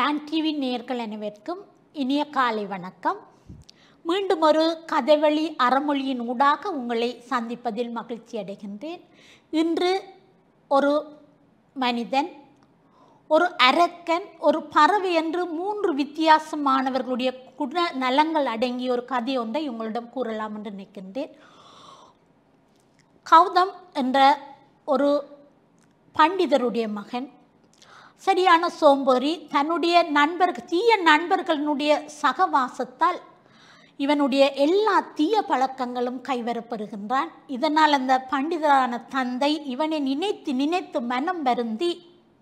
Don TV நேயர்கள் அனைவருக்கும் இனிய காலை வணக்கம் மீண்டும் ஒரு கதைவழி அறமொழியின் ஊடாக உங்களை சந்திப்பதில் மகிழ்ச்சி அடைகின்றேன் இன்று ஒரு மனிதன் ஒரு அரக்கன் ஒரு பறவை என்று மூன்று வித்தியாசமானவர்களுடைய குண நலங்கள் அடங்கிய ஒரு கதை ஒன்றை உங்களிடம் கூறலாம் என்று நினைக்கின்றேன் கௌதம் என்ற ஒரு பண்டிதருடைய மகன் சரியான சோம்பேறி தன்னுடைய நண்பர்கள் தீய நண்பர்களுடைய சகவாசத்தால் இவனுடைய எல்லா தீய பழக்கங்களும் கைவரப்பெறுகின்றான் இதனால் அந்த பண்டிதரான தந்தை இவனை நினைத்து நினைத்து மனம் வருந்தி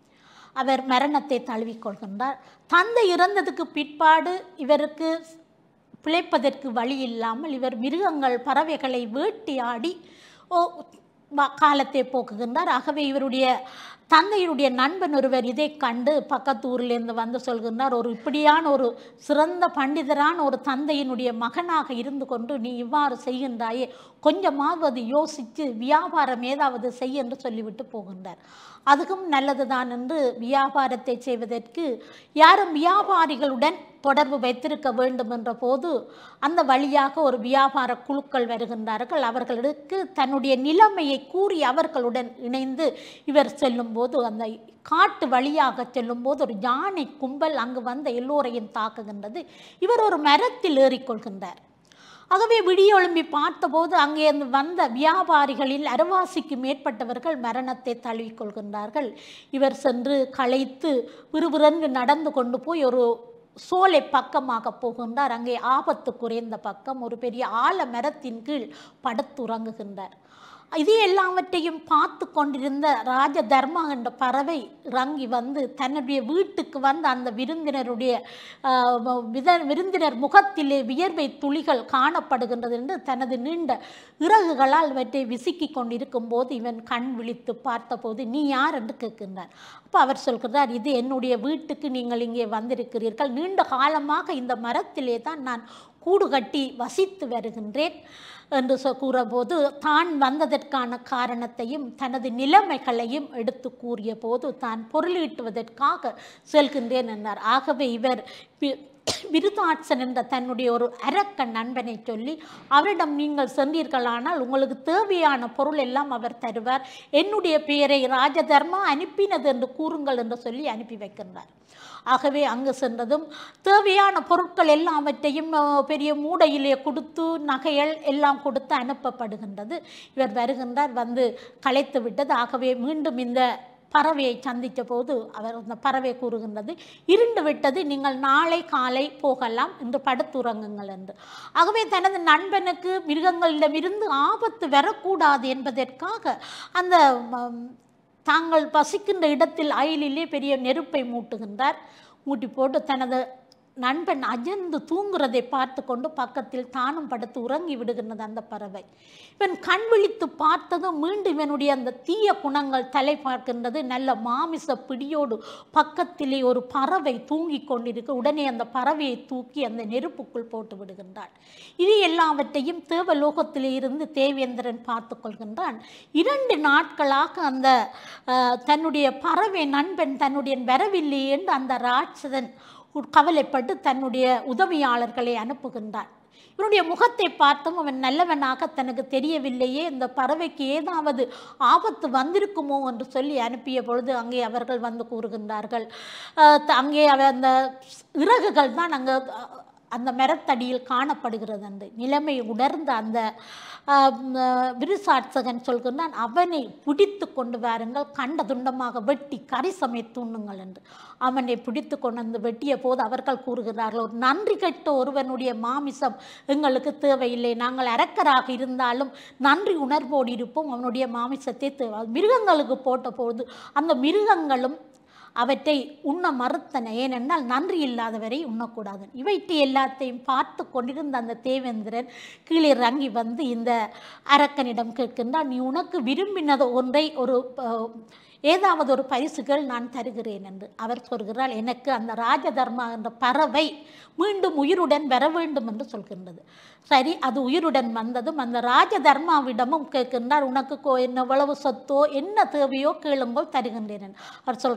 அவர் மரணத்தை தழுவிக்கொள்கின்றார் தந்தை இறந்ததுக்கு பிற்பாடு இவருக்கு பிழைப்பதற்கு வழி இல்லாமல் இவர் மிருகங்கள் பறவைகளை வேட்டையாடி ஓ வ- காலத்தை போக்குகின்றார் ஆகவே இவருடைய தந்தையினுடைய நண்பன் ஒருவர் இதை கண்டு பக்கத்து ஊரிலிருந்து வந்து சொல்கின்றார் ஒரு இப்படியான ஒரு சிறந்த பண்டிதரான ஒரு தந்தையினுடைய மகனாக இருந்து கொண்டு நீ இவ்வாறு செய்கின்றாயே கொஞ்சமாவது யோசித்து வியாபாரம் ஏதாவது செய் என்று சொல்லிவிட்டு போகின்றார் அதுவும் நல்லதுதான் என்று வியாபாரத்தை செய்வதற்கு யாரும் வியாபாரிகளுடன் தொடர்பு வைத்திருக்க வேண்டும் என்ற போது அந்த வழியாக ஒரு வியாபார குழுக்கள் வருகின்றார்கள் அவர்களுக்கு தன்னுடைய நிலைமையை கூறி அவர்களுடன் இணைந்து இவர் செல்லும்போது அந்த காட்டு வழியாக செல்லும்போது ஒரு யானை கும்பல் அங்கு வந்த எல்லோரையும் தாக்குகின்றது இவர் ஒரு மரத்தில் ஏறிக்கொள்கின்றார் ஆகவே விடியெழும்பி பார்த்தபோது அங்கே இருந்து வந்த வியாபாரிகளில் அரைவாசிக்கு மேற்பட்டவர்கள் மரணத்தை தழுவிக்கொள்கின்றார்கள் இவர் சென்று களைத்து விறுவிறன்று நடந்து கொண்டு போய் ஒரு சோலை பக்கமாக போகின்றார் அங்கே ஆபத்து குறைந்த பக்கம் ஒரு பெரிய ஆல மரத்தின் கீழ் படுத்துறங்குகின்றார் இது எல்லாவற்றையும் பார்த்து கொண்டிருந்த ராஜ தர்மா என்ற பறவை இறங்கி வந்து தன்னுடைய வீட்டுக்கு வந்த அந்த விருந்தினருடைய ஆஹ், வ- வித- விருந்தினர் முகத்திலே வியர்வை துளிகள் காணப்படுகின்றது என்று தனது நீண்ட இறகுகளால் இவற்றை விசுக்கி கொண்டிருக்கும் போது இவன் கண் விழித்து பார்த்தபோது நீ யார் என்று கேட்கின்றார் அப்போ அவர் சொல்கிறார் இது என்னுடைய வீட்டுக்கு நீங்கள் இங்கே வந்திருக்கிறீர்கள் நீண்ட காலமாக இந்த மரத்திலே தான் நான் கூடு கட்டி வசித்து வருகின்றேன் என்று சொ கூறபோது தான் வந்ததற்கான காரணத்தையும் தனது நிலைமைகளையும் எடுத்து கூறிய போது தான் பொருளீட்டுவதற்காக செல்கின்றேன் என்றார் ஆகவே இவர் வி- விருதாட்சன் என்ற தன்னுடைய ஒரு அரக்க நண்பனை சொல்லி அவரிடம் நீங்கள் சென்றீர்களானால் உங்களுக்கு தேவையான பொருள் எல்லாம் அவர் தருவார் என்னுடைய பெயரை ராஜதர்மா அனுப்பினது என்று கூறுங்கள் என்று சொல்லி அனுப்பி வைக்கின்றார் ஆகவே அங்கு சென்றதும் தேவையான பொருட்கள் எல்லாவற்றையும் அஹ், பெரிய மூடையிலே கொடுத்து நகைகள் எல்லாம் கொடுத்து அனுப்பப்படுகின்றது இவர் வருகின்றார் வந்து களைத்து விட்டது ஆகவே மீண்டும் இந்த பறவையை சந்தித்த போது அவர் அந்த பறவை கூறுகின்றது இருண்டு விட்டது நீங்கள் நாளை காலை போகலாம் என்று படுத்துறங்குங்கள் என்று ஆகவே தனது நண்பனுக்கு மிருகங்களிடமிருந்து ஆபத்து வரக்கூடாது என்பதற்காக அந்த ம், தாங்கள் வசிக்கின்ற இடத்தில் அயலிலே பெரிய நெருப்பை மூட்டுகின்றார் மூட்டி போட்டு தனது நண்பன் அஜர்ந்து தூங்குறதை பார்த்து கொண்டு பக்கத்தில் தானும் படுத்து உறங்கி விடுகின்றது அந்த பறவை இவன் கண் விழித்து பார்த்ததும் மீண்டும் இவனுடைய அந்த தீய குணங்கள் தலை பார்க்கின்றது நல்ல மாமிச பிடியோடு பக்கத்திலே ஒரு பறவை தூங்கி கொண்டிருக்கு உடனே அந்த பறவையை தூக்கி அந்த நெருப்புக்குள் போட்டு விடுகின்றான் இது எல்லாவற்றையும் தேவலோகத்திலே இருந்து தேவேந்திரன் பார்த்து கொள்கின்றான் இரண்டு நாட்களாக அந்த அஹ், தன்னுடைய பறவை நண்பன் தன்னுடைய வரவில்லை என்று அந்த ராட்சதன் உட்- கவலைப்பட்டு தன்னுடைய உதவியாளர்களை அனுப்புகின்றான் இவனுடைய முகத்தை பார்த்தும் அவன் நல்லவனாக தனக்கு தெரியவில்லையே இந்த பறவைக்கு ஏதாவது ஆபத்து வந்திருக்குமோ என்று சொல்லி அனுப்பிய பொழுது அங்கே அவர்கள் வந்து கூறுகின்றார்கள் அஹ், த- அங்கே அவ அந்த இறகுகள் தான் அங்கே அஹ், அந்த மரத்தடியில் காணப்படுகிறது என்று நிலைமை உணர்ந்த அந்த ஆஹ், ம், விருசாட்சகன் சொல்கின்றான் அவனை பிடித்து கொண்டு வாருங்கள் கண்ட துண்டமாக வெட்டி கறி சமைத்து உண்ணுங்கள் என்று அவனை பிடித்து கொண்டு வந்து வெட்டிய போது அவர்கள் கூறுகிறார்கள் ஒரு நன்றி கெட்ட ஒருவனுடைய மாமிசம் எங்களுக்கு தேவையில்லை நாங்கள் அரக்கராக இருந்தாலும் நன்றி உணர்வோடு இருப்போம் அவனுடைய மாமிசத்தை தேவை மிருகங்களுக்கு போட்ட போது அந்த மிருகங்களும் அவற்றை உண்ண மறுத்தன ஏனென்றால் நன்றி இல்லாதவரை உண்ணக்கூடாது இவற்றை எல்லாத்தையும் பார்த்து கொண்டிருந்த அந்த தேவேந்திரன் கீழே இறங்கி வந்து இந்த அரக்கனிடம் கேட்கின்றான் நீ உனக்கு விரும்பினது ஒன்றை ஒரு அஹ், ஏதாவது ஒரு பரிசுகள் நான் தருகிறேன் என்று அவர் சொல்கிறார் எனக்கு அந்த ராஜதர்மா என்ற பறவை மீண்டும் உயிருடன் வர வேண்டும் என்று சொல்கின்றது சரி அது உயிருடன் வந்ததும் அந்த ராஜதர்மாவிடமும் கேட்கின்றார் உனக்கு கோ- என்ன எவ்வளவு சொத்தோ என்ன தேவையோ கேளுங்கோ தருகின்றேன் என்று." அவர் சொல்றார் தன்னுடைய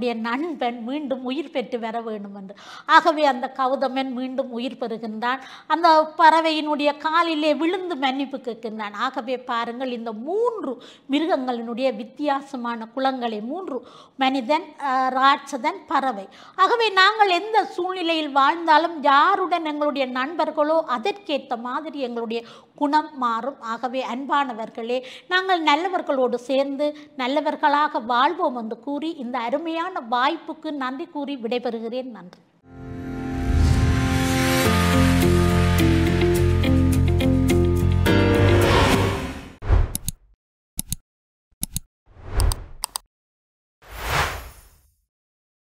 தன்னுடைய நண்பன் மீண்டும் உயிர் பெற்று வர வேண்டும் என்று ஆகவே அந்த கௌதமன் மீண்டும் உயிர் பெறுகின்றான் அந்த பறவையினுடைய காலிலே விழுந்து மன்னிப்பு கேட்கின்றான் ஆகவே பாருங்கள் இந்த மூன்று மிருகங்களினுடைய வித்தியாசமான குலங்களை மூன்று மனிதன் அஹ், ராட்சதன் பறவை ஆகவே நாங்கள் எந்த சூழ்நிலையில் வாழ்ந்தாலும் யாருடன் எங்களுடைய நண்பர்களோ அதற்கேற்ற மாதிரி எங்களுடைய குணம் மாறும் ஆகவே அன்பானவர்களே நாங்கள் நல்லவர்களோடு சேர்ந்து நல்லவர்களாக வாழ்வோம் என்று கூறி இந்த அருமையான வாய்ப்புக்கு நன்றி கூறி விடைபெறுகிறேன் நன்றி